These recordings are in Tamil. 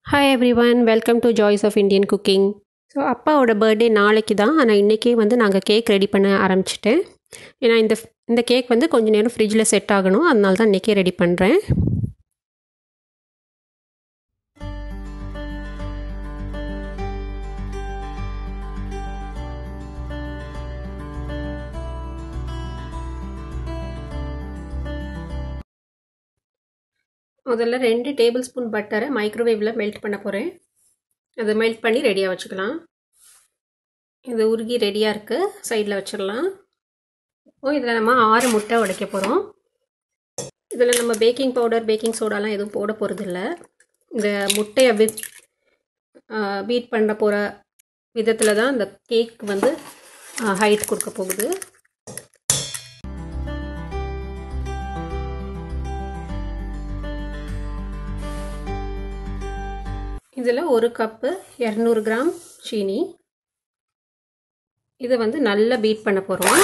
hi everyone welcome to joys of Indian cooking so அப்பாவோட பர்த்டே நாளைக்கு தான் ஆனால் இன்றைக்கே வந்து நாங்கள் கேக் ரெடி பண்ண ஆரம்பிச்சிட்டேன் ஏன்னா இந்த இந்த கேக் வந்து கொஞ்சம் நேரம் ஃப்ரிட்ஜில் செட் ஆகணும் அதனால தான் இன்றைக்கே ரெடி பண்ணுறேன் முதல்ல ரெண்டு டேபிள் ஸ்பூன் பட்டரை மைக்ரோவேவில் மெல்ட் பண்ண போகிறேன் அதை மெல்ட் பண்ணி ரெடியாக வச்சுக்கலாம் இது உருகி ரெடியாக இருக்குது சைடில் வச்சிடலாம் இப்போ இதில் நம்ம ஆறு முட்டை உடைக்க போகிறோம் இதில் நம்ம பேக்கிங் பவுடர் பேக்கிங் சோடாலாம் எதுவும் போட போகிறதில்ல இந்த முட்டையை பீட் பீட் பண்ண போகிற விதத்தில் தான் இந்த கேக் வந்து ஹைட் கொடுக்க போகுது இதில் ஒரு கப்பு இரநூறு கிராம் சீனி இதை வந்து நல்லா பீட் பண்ண போகிறோம்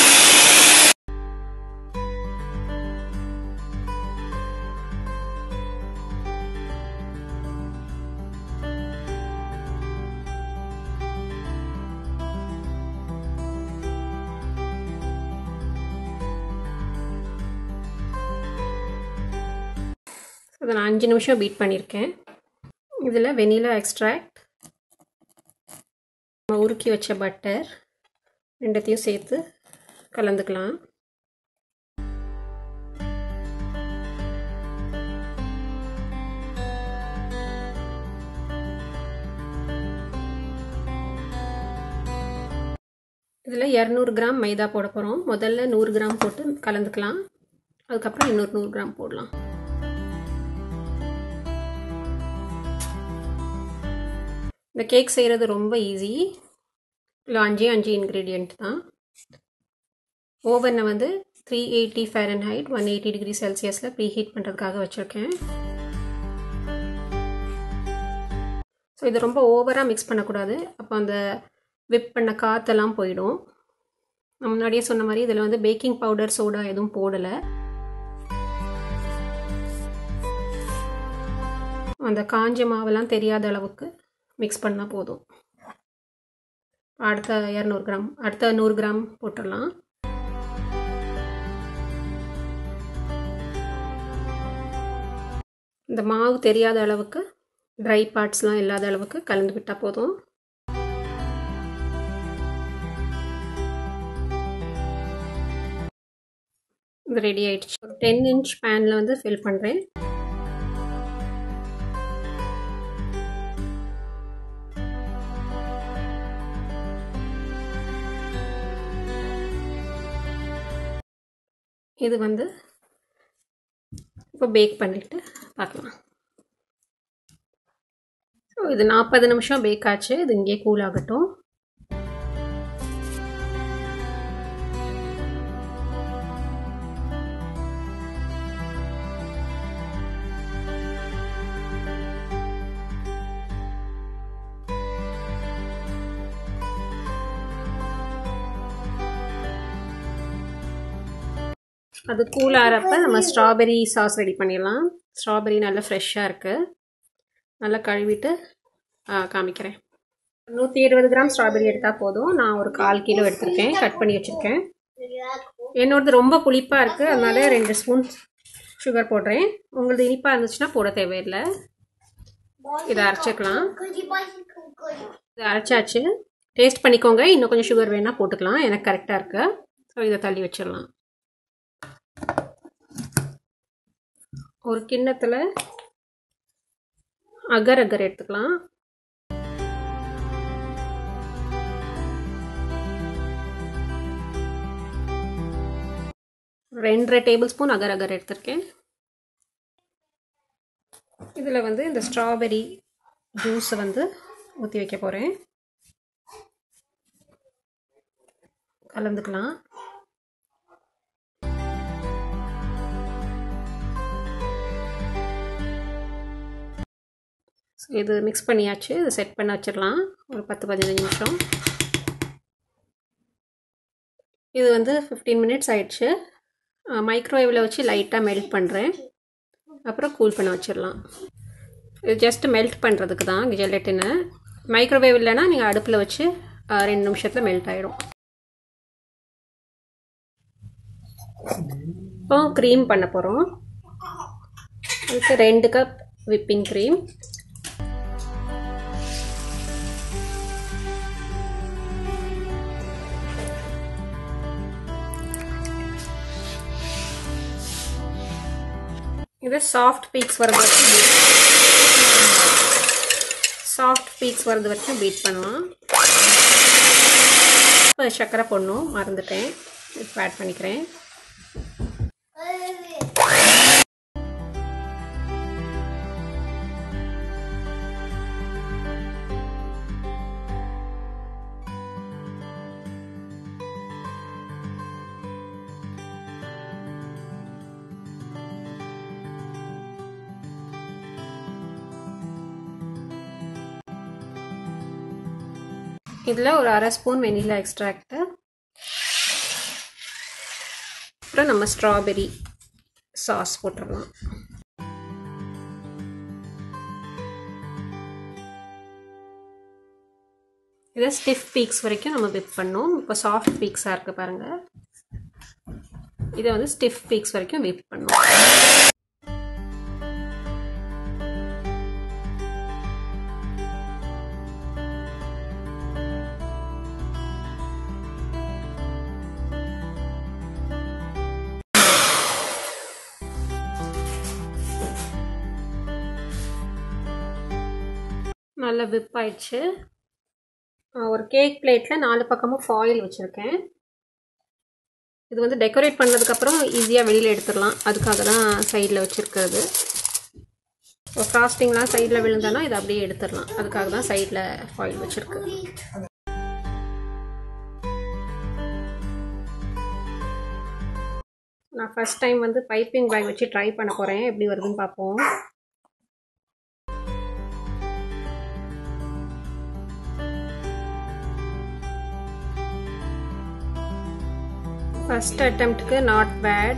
அதை நான் அஞ்சு நிமிஷம் பீட் பண்ணியிருக்கேன் இதில் வெனிலா எக்ஸ்ட்ராக்ட் நம்ம உருக்கி வச்ச பட்டர் ரெண்டத்தையும் சேர்த்து கலந்துக்கலாம் இதில் இரநூறு கிராம் மைதா போட போகிறோம் முதல்ல நூறு கிராம் போட்டு கலந்துக்கலாம் அதுக்கப்புறம் இன்னொரு நூறு கிராம் போடலாம் இந்த கேக் செய்கிறது ரொம்ப ஈஸி இல்லை அஞ்சே அஞ்சு இன்க்ரீடியண்ட் தான் ஓவனை வந்து three eighty fahrenheit one eighty degree செல்சியஸில் ப்ரீ ஹீட் பண்ணுறதுக்காக வச்சுருக்கேன் ஸோ இது ரொம்ப ஓவராக மிக்ஸ் பண்ணக்கூடாது அப்போ அந்த விப் பண்ண காற்றெல்லாம் போயிடும் நான் முன்னாடியே சொன்ன மாதிரி இதில் வந்து பேக்கிங் பவுடர் சோடா எதுவும் போடலை அந்த காஞ்ச மாவெல்லாம் தெரியாத அளவுக்கு மிக்ஸ் பண்ணால் போதும் அடுத்த இரநூறு கிராம் அடுத்த நூறு கிராம் போட்டுடலாம் இந்த மாவு தெரியாத அளவுக்கு ட்ரை பார்ட்ஸ்லாம் இல்லாத அளவுக்கு கலந்து விட்டால் போதும் இது ரெடி ஆயிடுச்சு ஒரு டென் இன்ச் பேனில் வந்து ஃபில் பண்ணுறேன் இது வந்து இப்போ பேக் பண்ணிவிட்டு பார்க்கலாம் ஸோ இது நாற்பது நிமிஷம் பேக் ஆச்சு இது இங்கே கூல் ஆகட்டும் அது கூல் ஆகிறப்ப நம்ம ஸ்ட்ராபெரி சாஸ் ரெடி பண்ணிடலாம் ஸ்ட்ராபெரி நல்லா ஃப்ரெஷ்ஷாக இருக்குது நல்லா கழுவிட்டு காமிக்கிறேன் நூற்றி இருபது கிராம் ஸ்ட்ராபெரி எடுத்தால் போதும் நான் ஒரு கால் கிலோ எடுத்திருக்கேன் கட் பண்ணி வச்சுருக்கேன் என்னோடது ரொம்ப புளிப்பாக இருக்குது அதனால ரெண்டு ஸ்பூன் சுகர் போடுறேன் உங்களது இனிப்பாக இருந்துச்சுன்னா போட தேவையில்லை இதை அரைச்சிக்கலாம் இதை அரைச்சாச்சு டேஸ்ட் பண்ணிக்கோங்க இன்னும் கொஞ்சம் சுகர் வேணால் போட்டுக்கலாம் எனக்கு கரெக்டாக இருக்குது ஸோ இதை தள்ளி வச்சிடலாம் ஒரு கிண்ணத்தில் அகர் அகர் எடுத்துக்கலாம் ரெண்டரை டேபிள் ஸ்பூன் அகர் அகர் எடுத்திருக்கேன் இதில் வந்து இந்த ஸ்ட்ராபெரி ஜூஸை வந்து ஊற்றி வைக்க போகிறேன் கலந்துக்கலாம் ஸோ இது மிக்ஸ் பண்ணியாச்சு இது செட் பண்ண வச்சிடலாம் ஒரு பத்து பதினஞ்சு நிமிஷம் இது வந்து ஃபிஃப்டீன் மினிட்ஸ் ஆயிடுச்சு மைக்ரோவேவில் வச்சு லைட்டாக மெல்ட் பண்ணுறேன் அப்புறம் கூல் பண்ண வச்சிடலாம் இது ஜஸ்ட் மெல்ட் பண்ணுறதுக்கு தான் ஜெலட்டினை மைக்ரோவேவ் இல்லைன்னா நீங்கள் அடுப்பில் வச்சு அஹ், ரெண்டு நிமிஷத்தில் மெல்ட் ஆகிடும் இப்போ க்ரீம் பண்ண போகிறோம் அதுக்கு ரெண்டு கப் விப்பிங் க்ரீம் இது சாஃப்ட் பீக்ஸ் வரது வரைக்கும் சாஃப்ட் பீக்ஸ் வரது வரைக்கும் பீட் பண்ணலாம் இப்போ சர்க்கரை போடணும் மறந்துட்டேன் இப்போ ஆட் பண்ணிக்கிறேன் இதில் ஒரு அரை ஸ்பூன் வெனிலா எக்ஸ்ட்ராக்ட்டு அப்புறம் நம்ம ஸ்ட்ராபெரி சாஸ் போட்டுடலாம் இதை ஸ்டிஃப் பீக்ஸ் வரைக்கும் நம்ம விப் பண்ணோம் இப்போ சாஃப்ட் பீக்ஸாக இருக்குது பாருங்கள் இதை வந்து ஸ்டிஃப் பீக்ஸ் வரைக்கும் விப் பண்ணுவோம் நல்லா விப் ஆயிடுச்சு ஒரு கேக் பிளேட்டில் நாலு பக்கமும் ஃபாயில் வச்சுருக்கேன் இது வந்து டெக்கரேட் பண்ணதுக்கப்புறம் ஈஸியாக வெளியில் எடுத்துடலாம் அதுக்காக தான் சைடில் வச்சுருக்கிறது இப்போ ஃப்ராஸ்டிங்லாம் சைடில் விழுந்தோன்னா இதை அப்படியே எடுத்துடலாம் அதுக்காக தான் சைடில் ஃபாயில் வச்சுருக்கு நான் ஃபஸ்ட் டைம் வந்து பைப்பிங் பேக் வச்சு ட்ரை பண்ண போகிறேன் எப்படி வருதுன்னு பார்ப்போம் ஃபஸ்ட் அட்டம்ப்ட்க்கு நாட் பேட்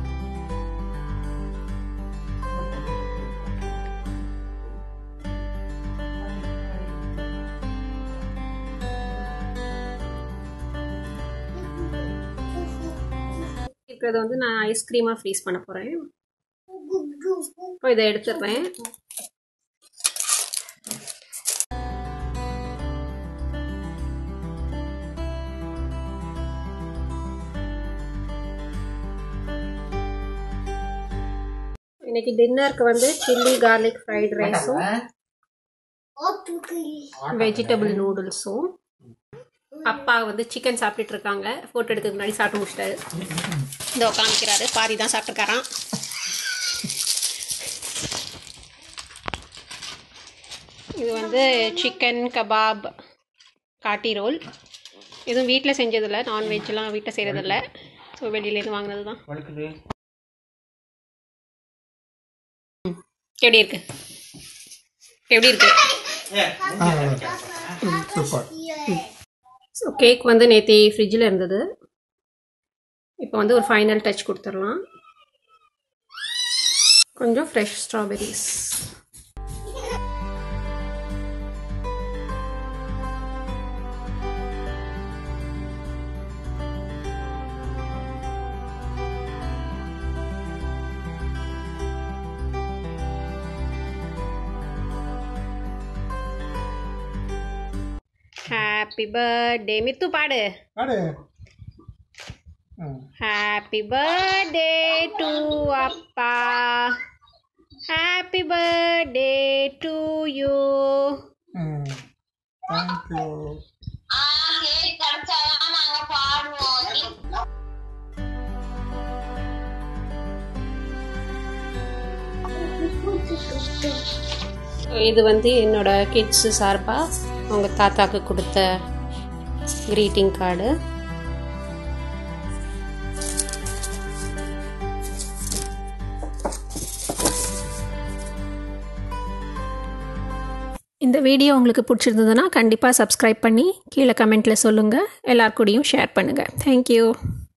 இருக்கிறத வந்து நான் ஐஸ்கிரீமாக ஃப்ரீஸ் பண்ண போகிறேன் இப்போ இதை எடுத்துடுறேன் இன்னைக்கு டின்னருக்கு வந்து சில்லி கார்லிக் ஃப்ரைட் ரைஸும் வெஜிடபிள் நூடுல்ஸும் அப்பா வந்து சிக்கன் சாப்பிட்டுட்டு இருக்காங்க ஃபோட்டோ எடுக்கிறதுக்கு முன்னாடி சாப்பிட்டு முடிச்சிட்டாரு இதோ காமிக்கிறாரு பாதி தான் சாப்பிட்டுருக்காராம் இது வந்து சிக்கன் கபாப் காட்டி ரோல் எதுவும் வீட்டில் செஞ்சதில்லை நான்வெஜ்லாம் வீட்டில் செய்கிறதில்ல ஸோ வெளியிலேருந்து வாங்கினது தான் எப்படி இருக்கு எப்படி இருக்கு சூப்பர் ஸோ கேக் வந்து நேற்று ஃப்ரிட்ஜில் இருந்தது இப்போ வந்து ஒரு ஃபைனல் டச் கொடுத்துடலாம் கொஞ்சம் fresh strawberries happy birthday Mithu பாடு பாடு ம் ஹாப்பி பர்த்டே டு அப்பா ஹாப்பி பர்த்டே டு யூ ம் தேங்க்யூ இது வந்து என்னோட கிட்ஸு சார்பாக அவங்க தாத்தாக்கு கொடுத்த க்ரீட்டிங் கார்டு இந்த வீடியோ உங்களுக்கு பிடிச்சிருந்ததுன்னா கண்டிப்பாக சப்ஸ்கிரைப் பண்ணி கீழே கமெண்ட்டில் சொல்லுங்கள் எல்லார் கூடயும் ஷேர் பண்ணுங்கள் தேங்க்யூ